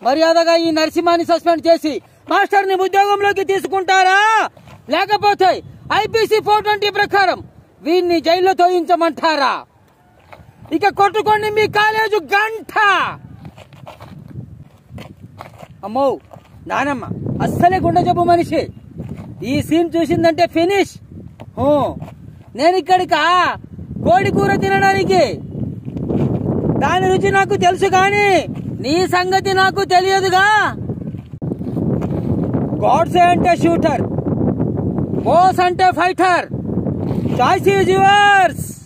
మర్యాదగా ఈ నరసింహాన్ని సస్పెండ్ చేసి మాస్టర్ ని ఉద్యోగంలోకి తీసుకుంటారా లేకపోతే ఐపీసీ ఫోర్ ట్వంటీ ప్రకారం వీరిని జైల్లో తోయించమంటారా ఇక కొట్టుకోండి మీ కాలేజు గంట అమ్మో నానమ్మ అస్సలే గుండె జబ్బు మనిషి ఈ సీన్ చూసిందంటే ఫినిష్ హూ, నేను ఇక్కడికా కోడి కూర తినడానికి దాని రుచి నాకు తెలుసు కానీ నీ సంగతి నాకు తెలియదుగా గాడ్సే అంటే షూటర్ బోస్ అంటే ఫైటర్ చాయిస్ ఈజ్ యువర్స్